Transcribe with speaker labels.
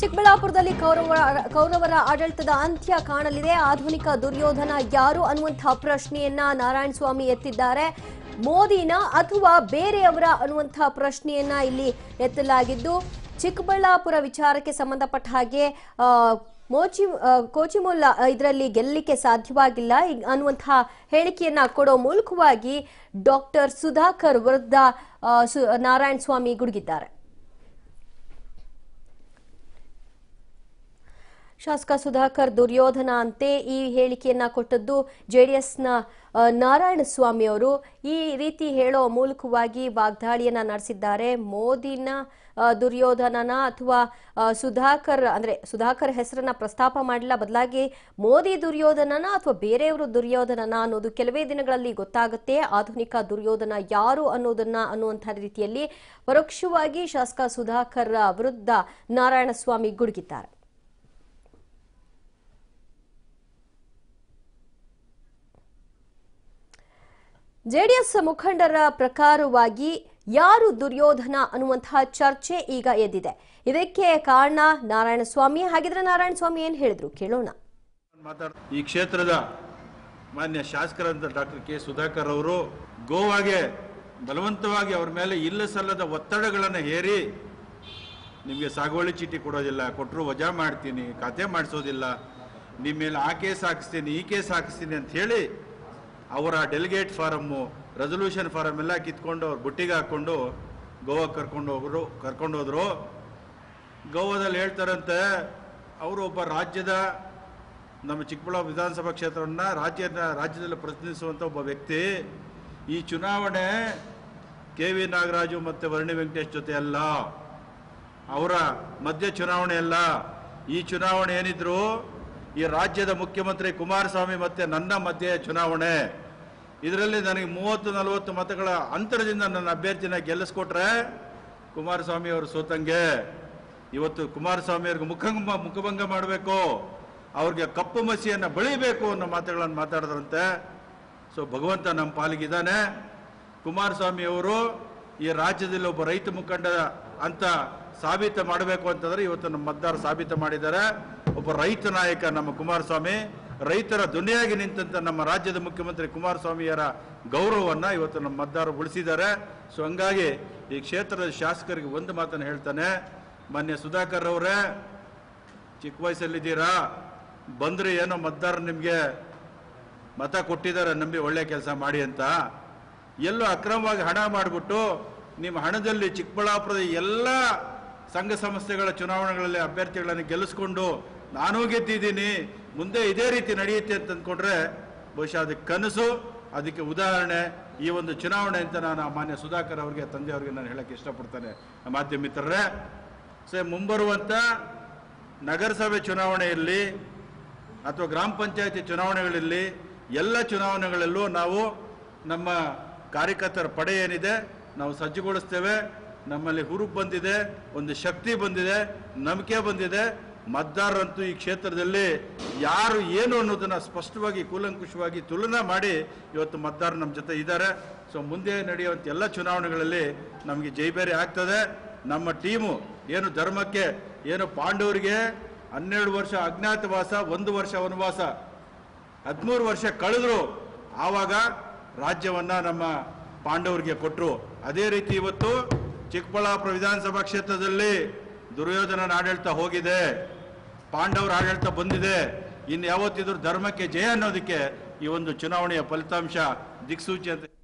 Speaker 1: ಚಿಕ್ಕಬಳ್ಳಾಪುರದಲ್ಲಿ ಕೌರವ ಕೌರವರ ಆಡಳಿತದ ಅಂತ್ಯ ಕಾಣಲಿದೆ ಆಧುನಿಕ ದುರ್ಯೋಧನ ಯಾರು ಅನ್ನುವಂತಹ ಪ್ರಶ್ನೆಯನ್ನ ನಾರಾಯಣ ಸ್ವಾಮಿ ಎತ್ತಿದ್ದಾರೆ ಮೋದಿನ ಅಥವಾ ಬೇರೆಯವರ ಅನ್ನುವಂತಹ ಪ್ರಶ್ನೆಯನ್ನ ಇಲ್ಲಿ ಎತ್ತಲಾಗಿದ್ದು ಚಿಕ್ಕಬಳ್ಳಾಪುರ ವಿಚಾರಕ್ಕೆ ಸಂಬಂಧಪಟ್ಟ ಹಾಗೆ ಆ, ಮೋಚಿ ಆ, ಕೋಚಿಮುಲ್ಲ ಇದರಲ್ಲಿ ಗೆಲ್ಲಲಿಕ್ಕೆ ಸಾಧ್ಯವಾಗಿಲ್ಲ ಇಗ್- ಅನ್ನುವಂತಹ ಹೇಳಿಕೆಯನ್ನ ಕೊಡೋ ಮೂಲಕವಾಗಿ ಡಾಕ್ಟರ್ ಸುಧಾಕರ್ ವಿರುದ್ಧ ಆ, ಸು- ನಾರಾಯಣ ಸ್ವಾಮಿ ಗುಡುಗಿದ್ದಾರೆ ಶಾಸಕ ಸುಧಾಕರ್ ದುರ್ಯೋಧನ ಅಂತೆ ಈ ಹೇಳಿಕೆಯನ್ನ ಕೊಟ್ಟದ್ದು ಜೆಡಿಎಸ್ನ ನಾರಾಯಣ ಸ್ವಾಮಿ ಅವರು ಈ ರೀತಿ ಹೇಳೋ ಮೂಲಕವಾಗಿ ವಾಗ್ದಾಳಿಯನ್ನ ನಡೆಸಿದ್ದಾರೆ ಮೋದಿನ ಆ, ದುರ್ಯೋಧನನ ಅಥವಾ ಆ, ಸುಧಾಕರ್ ಅಂದ್ರೆ ಸುಧಾಕರ್ ಹೆಸರನ್ನ ಪ್ರಸ್ತಾಪ ಮಾಡಿಲ್ಲ ಬದಲಾಗಿ ಮೋದಿ ದುರ್ಯೋಧನನ ಅಥವಾ ಬೇರೆಯವರು ದುರ್ಯೋಧನನ ಅನ್ನೋದು ಕೆಲವೇ ದಿನಗಳಲ್ಲಿ ಗೊತ್ತಾಗುತ್ತೆ ಆಧುನಿಕ ದುರ್ಯೋಧನ ಯಾರು ಅನ್ನೋದನ್ನ ಅನ್ನುವಂಥ ರೀತಿಯಲ್ಲಿ ಪರೋಕ್ಷವಾಗಿ ಶಾಸಕ ಸುಧಾಕರ್ ವಿರುದ್ಧ ನಾರಾಯಣಸ್ವಾಮಿ ಗುಡುಗಿದ್ದಾರೆ ಜೆಡಿಎಸ್ ಮುಖಂಡರ ಪ್ರಕಾರವಾಗಿ ಯಾರು ದುರ್ಯೋಧನ ಅನ್ನುವಂತಹ ಚರ್ಚೆ ಈಗ ಎದ್ದಿದೆ ಇದಕ್ಕೆ ಕಾರಣ ನಾರಾಯಣಸ್ವಾಮಿ ಹಾಗಿದ್ರೆ ನಾರಾಯಣಸ್ವಾಮಿ ಏನ್ ಹೇಳಿದ್ರು ಕೇಳೋಣ
Speaker 2: ಮಾತಾಡ್ ಈ ಕ್ಷೇತ್ರದ ಮಾನ್ಯ ಶಾಸಕರಂತ ಡಾಕ್ಟರ್ ಕೆ ಸುಧಾಕರ್ ಅವರು ಗೋವಾಗೆ ಬಲವಂತವಾಗಿ ಅವ್ರ ಮೇಲೆ ಇಲ್ಲ ಸಲ್ಲದ ಒತ್ತಡಗಳನ್ನು ಹೇರಿ ನಿಮಗೆ ಸಾಗುವಳಿ ಚೀಟಿ ಕೊಡೋದಿಲ್ಲ ಕೊಟ್ಟರು ವಜಾ ಮಾಡ್ತೀನಿ ಖಾತೆ ಮಾಡಿಸೋದಿಲ್ಲ ನಿಮ್ಮ ಮೇಲೆ ಆ ಕೇಸ್ ಹಾಕಿಸ್ತೀನಿ ಈ ಕೇಸ್ ಹಾಕಿಸ್ತೀನಿ ಅಂತ ಹೇಳಿ ಅವರ ಡೆಲಿಗೇಟ್ ಫಾರಮ್ಮು ರೆಸೊಲ್ಯೂಷನ್ ಫಾರಮ್ ಎಲ್ಲ ಕಿತ್ಕೊಂಡು ಅವ್ರು ಬುಟ್ಟಿಗೆ ಹಾಕ್ಕೊಂಡು ಗೋವಾಗೆ ಕರ್ಕೊಂಡು ಹೋಗ್ರು ಕರ್ಕೊಂಡು ಹೋದ್ರು ಗೋವಾದಲ್ಲಿ ಹೇಳ್ತಾರಂತೆ ಅವರು ಒಬ್ಬ ರಾಜ್ಯದ ನಮ್ಮ ಚಿಕ್ಕಬಳ್ಳಾಪುರ ವಿಧಾನಸಭಾ ಕ್ಷೇತ್ರವನ್ನು ರಾಜ್ಯದ ರಾಜ್ಯದಲ್ಲಿ ಪ್ರತಿನಿಧಿಸುವಂಥ ಒಬ್ಬ ವ್ಯಕ್ತಿ ಈ ಚುನಾವಣೆ ಕೆ ವಿ ನಾಗರಾಜು ಮತ್ತು ವರ್ಣಿ ವೆಂಕಟೇಶ್ ಜೊತೆ ಅಲ್ಲ ಅವರ ಮಧ್ಯ ಚುನಾವಣೆ ಅಲ್ಲ ಈ ಚುನಾವಣೆ ಏನಿದ್ರು ಈ ರಾಜ್ಯದ ಮುಖ್ಯಮಂತ್ರಿ ಕುಮಾರಸ್ವಾಮಿ ಮತ್ತೆ ನನ್ನ ಮಧ್ಯೆ ಚುನಾವಣೆ ಇದರಲ್ಲಿ ನನಗೆ ಮೂವತ್ತು ನಲವತ್ತು ಮತಗಳ ಅಂತರದಿಂದ ನನ್ನ ಅಭ್ಯರ್ಥಿನ ಗೆಲ್ಲಿಸ್ಕೊಟ್ರೆ ಕುಮಾರಸ್ವಾಮಿ ಅವರು ಸೋತಂಗೆ ಇವತ್ತು ಕುಮಾರಸ್ವಾಮಿ ಅವ್ರಿಗೆ ಮುಖಂಗ ಮುಖಭಂಗ ಮಾಡಬೇಕು ಅವ್ರಿಗೆ ಕಪ್ಪು ಮಸಿಯನ್ನು ಬಳಿಬೇಕು ಅನ್ನೋ ಮಾತುಗಳನ್ನು ಮಾತಾಡಿದ್ರಂತೆ ಸೊ ಭಗವಂತ ನಮ್ಮ ಪಾಲಿಗಿದ್ದಾನೆ ಕುಮಾರಸ್ವಾಮಿ ಅವರು ಈ ರಾಜ್ಯದಲ್ಲಿ ಒಬ್ಬ ರೈತ ಮುಖಂಡ ಅಂತ ಸಾಬೀತು ಮಾಡಬೇಕು ಅಂತಂದ್ರೆ ಇವತ್ತು ನಮ್ಮ ಮತದಾರ ಸಾಬೀತು ಮಾಡಿದ್ದಾರೆ ಒಬ್ಬ ರೈತ ನಾಯಕ ನಮ್ಮ ಕುಮಾರಸ್ವಾಮಿ ರೈತರ ಧ್ವನಿಯಾಗಿ ನಿಂತಂತ ನಮ್ಮ ರಾಜ್ಯದ ಮುಖ್ಯಮಂತ್ರಿ ಕುಮಾರಸ್ವಾಮಿಯರ ಗೌರವವನ್ನು ಇವತ್ತು ನಮ್ಮ ಮತದಾರರು ಉಳಿಸಿದ್ದಾರೆ ಸೊ ಹಂಗಾಗಿ ಈ ಕ್ಷೇತ್ರದ ಶಾಸಕರಿಗೆ ಒಂದು ಮಾತನ್ನು ಹೇಳ್ತಾನೆ ಮಾನ್ಯ ಸುಧಾಕರ್ ಅವರೇ ಚಿಕ್ಕ ವಯಸ್ಸಲ್ಲಿದ್ದೀರಾ ಬಂದ್ರೆ ಏನೋ ಮತದಾರರು ನಿಮಗೆ ಮತ ಕೊಟ್ಟಿದ್ದಾರೆ ನಂಬಿ ಒಳ್ಳೆ ಕೆಲಸ ಮಾಡಿ ಅಂತ ಎಲ್ಲೋ ಅಕ್ರಮವಾಗಿ ಹಣ ಮಾಡಿಬಿಟ್ಟು ನಿಮ್ಮ ಹಣದಲ್ಲಿ ಚಿಕ್ಕಬಳ್ಳಾಪುರದ ಎಲ್ಲ ಸಂಘ ಸಂಸ್ಥೆಗಳ ಚುನಾವಣೆಗಳಲ್ಲಿ ಅಭ್ಯರ್ಥಿಗಳನ್ನು ಗೆಲ್ಲಿಸ್ಕೊಂಡು ನಾನೂ ಗೆದ್ದಿದ್ದೀನಿ ಮುಂದೆ ಇದೇ ರೀತಿ ನಡೆಯುತ್ತೆ ಅಂತ ಅಂದ್ಕೊಂಡ್ರೆ ಬಹುಶಃ ಅದಕ್ಕೆ ಕನಸು ಅದಕ್ಕೆ ಉದಾಹರಣೆ ಈ ಒಂದು ಚುನಾವಣೆ ಅಂತ ನಾನು ಮಾನ್ಯ ಸುಧಾಕರ್ ಅವರಿಗೆ ತಂದೆಯವರಿಗೆ ನಾನು ಹೇಳಕ್ಕೆ ಇಷ್ಟಪಡ್ತೇನೆ ಮಾಧ್ಯಮ ಮಿತ್ರರೇ ಸೊ ಮುಂಬರುವಂಥ ನಗರಸಭೆ ಚುನಾವಣೆಯಲ್ಲಿ ಅಥವಾ ಗ್ರಾಮ ಪಂಚಾಯತಿ ಚುನಾವಣೆಗಳಲ್ಲಿ ಎಲ್ಲ ಚುನಾವಣೆಗಳಲ್ಲೂ ನಾವು ನಮ್ಮ ಕಾರ್ಯಕರ್ತರ ಪಡೆ ಏನಿದೆ ನಾವು ಸಜ್ಜುಗೊಳಿಸ್ತೇವೆ ನಮ್ಮಲ್ಲಿ ಹುರುಪು ಬಂದಿದೆ ಒಂದು ಶಕ್ತಿ ಬಂದಿದೆ ನಂಬಿಕೆ ಬಂದಿದೆ ಮತದಾರರಂತೂ ಈ ಕ್ಷೇತ್ರದಲ್ಲಿ ಯಾರು ಏನು ಅನ್ನೋದನ್ನ ಸ್ಪಷ್ಟವಾಗಿ ಕೂಲಂಕುಷವಾಗಿ ತುಲನಾ ಮಾಡಿ ಇವತ್ತು ಮತದಾರರು ನಮ್ಮ ಜೊತೆ ಇದ್ದಾರೆ ಸೊ ಮುಂದೆ ನಡೆಯುವಂಥ ಎಲ್ಲ ಚುನಾವಣೆಗಳಲ್ಲಿ ನಮಗೆ ಜೈಬೇರಿ ಆಗ್ತದೆ ನಮ್ಮ ಟೀಮು ಏನು ಧರ್ಮಕ್ಕೆ ಏನು ಪಾಂಡವರಿಗೆ ಹನ್ನೆರಡು ವರ್ಷ ಅಜ್ಞಾತವಾಸ ಒಂದು ವರ್ಷ ವನವಾಸ ಹದಿಮೂರು ವರ್ಷ ಕಳೆದ್ರು ಆವಾಗ ರಾಜ್ಯವನ್ನ ನಮ್ಮ ಪಾಂಡವರಿಗೆ ಕೊಟ್ಟರು ಅದೇ ರೀತಿ ಇವತ್ತು ಚಿಕ್ಕಬಳ್ಳಾಪುರ ವಿಧಾನಸಭಾ ಕ್ಷೇತ್ರದಲ್ಲಿ ದುರ್ಯೋಧನನ ಆಡಳಿತ ಹೋಗಿದೆ ಪಾಂಡವರ ಆಡಳಿತ ಬಂದಿದೆ ಇನ್ನು ಯಾವತ್ತಿದ್ರು ಧರ್ಮಕ್ಕೆ ಜಯ ಅನ್ನೋದಕ್ಕೆ ಈ ಒಂದು ಚುನಾವಣೆಯ ಫಲಿತಾಂಶ ದಿಕ್ಸೂಚಿ ಅಂತ